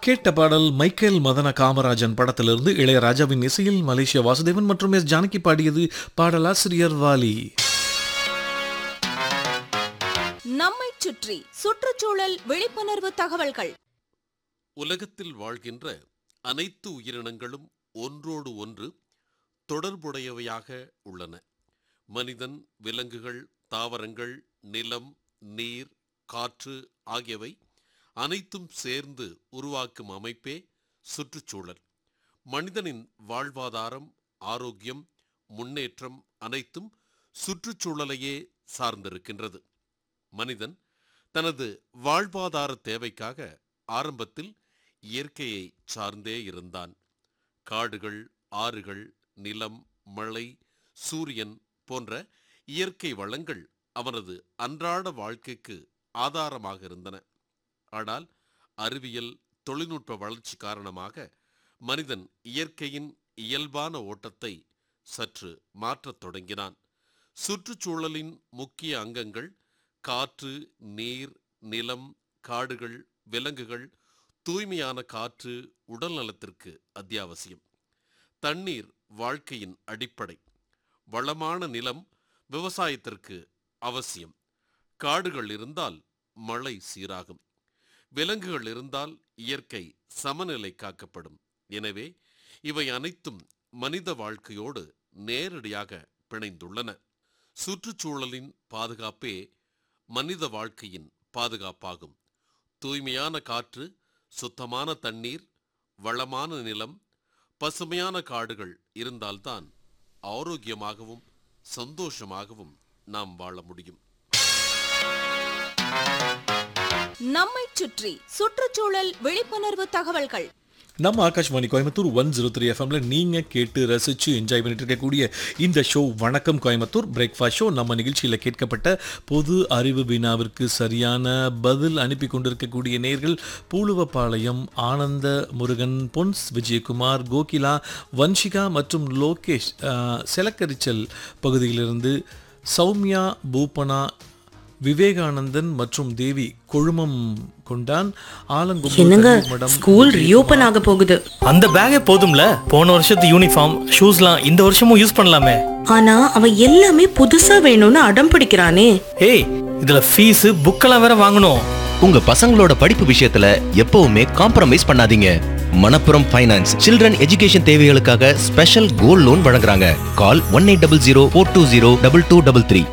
கேட்ட பாடல் மைக்கேல் மதன காமராஜன் படத்திலிருந்து இளையராஜாவின் இசையில் மலேசிய வாசுதேவன் மற்றும் எஸ் ஜானகி பாடியது பாடலாசிரியர் வாலி நம்மைச் சுற்றி சுற்றுச்சூழல் விழிப்புணர்வு தகவல்கள் உலகத்தில் வாழ்கின்ற அனைத்து உயிரினங்களும் ஒன்றோடு ஒன்று தொடர்புடையவையாக உள்ளன மனிதன் விலங்குகள் தாவரங்கள் நிலம் நீர் காற்று ஆகியவை அனைத்தும் சேர்ந்து உருவாக்கும் அமைப்பே சுற்றுச்சூழல் மனிதனின் வாழ்வாதாரம் ஆரோக்கியம் முன்னேற்றம் அனைத்தும் சுற்றுச்சூழலையே சார்ந்திருக்கின்றது மனிதன் தனது வாழ்வாதார தேவைக்காக ஆரம்பத்தில் இயற்கையை சார்ந்தே இருந்தான் காடுகள் ஆறுகள் நிலம் மழை சூரியன் போன்ற இயற்கை வளங்கள் அவனது அன்றாட வாழ்க்கைக்கு ஆதாரமாக இருந்தன ஆனால் அறிவியல் தொழில்நுட்ப வளர்ச்சி காரணமாக மனிதன் இயற்கையின் இயல்பான ஓட்டத்தை சற்று மாற்றத் தொடங்கினான் சுற்றுச்சூழலின் முக்கிய அங்கங்கள் காற்று நீர் நிலம் காடுகள் விலங்குகள் தூய்மையான காற்று உடல் நலத்திற்கு அத்தியாவசியம் தண்ணீர் வாழ்க்கையின் அடிப்படை வளமான நிலம் விவசாயத்திற்கு அவசியம் காடுகள் இருந்தால் மழை சீராகும் விலங்குகள் இருந்தால் இயற்கை சமநிலை காக்கப்படும் எனவே இவை அனைத்தும் மனித வாழ்க்கையோடு நேரடியாக பிணைந்துள்ளன சுற்றுச்சூழலின் பாதுகாப்பே மனித வாழ்க்கையின் பாதுகாப்பாகும் தூய்மையான காற்று சுத்தமான தண்ணீர் வளமான நிலம் பசுமையான காடுகள் இருந்தால்தான் ஆரோக்கியமாகவும் சந்தோஷமாகவும் நாம் வாழ முடியும் நம்மைச் சுற்றி சுற்றுச்சூழல் விழிப்புணர்வு தகவல்கள் நம்ம Akashvani Coimbatore one zero three எஃப்எம்ல நீங்க கேட்டு ரசிச்சு என்ஜாய் பண்ணிட்டு இருக்கக்கூடிய இந்த ஷோ வணக்கம் கோயம்புத்தூர் பிரேக்ஃபாஸ்ட் ஷோ நம்ம நிகழ்ச்சியில் கேட்கப்பட்ட பொது அறிவு வினாவிற்கு சரியான பதில் அனுப்பி கொண்டிருக்கக்கூடிய நேர்கள் பூலுவப்பாளையம் ஆனந்த முருகன் பொன்ஸ் விஜயகுமார் கோகிலா வன்ஷிகா மற்றும் லோகேஷ் ஆஹ், செலக்கரிச்சல் பகுதியிலிருந்து சௌமியா பூபனா விவேகானந்தன் மற்றும் தேவி கொழுமம் கொண்டான் என்னங்க ஆலங்கும்பு ஸ்கூல் ரீஓபன் ஆக போகுது அந்த பேக்கே போதும்ல போன வருஷத்து யூனிஃபார்ம் ஷூஸ்லாம் இந்த வருஷமும் யூஸ் பண்ணலாமே ஆனா அவன் எல்லாமே புதுசா வேணும்னு அடம் பிடிக்கிறானே ஏய் இதுல ஃபீஸ் புக்கெல்லாம் வேற வாங்கணும் உங்க பசங்களோட படிப்பு விஷயத்துல எப்பவுமே காம்ப்ரமைஸ் பண்ணாதீங்க மணப்புரம் ஃபைனான்ஸ் சில்ட்ரன் எஜுகேஷன் தேவைகளுக்காக ஸ்பெஷல் கோல்ட் லோன் வழங்குறாங்க call one eight double zero four two zero double two double three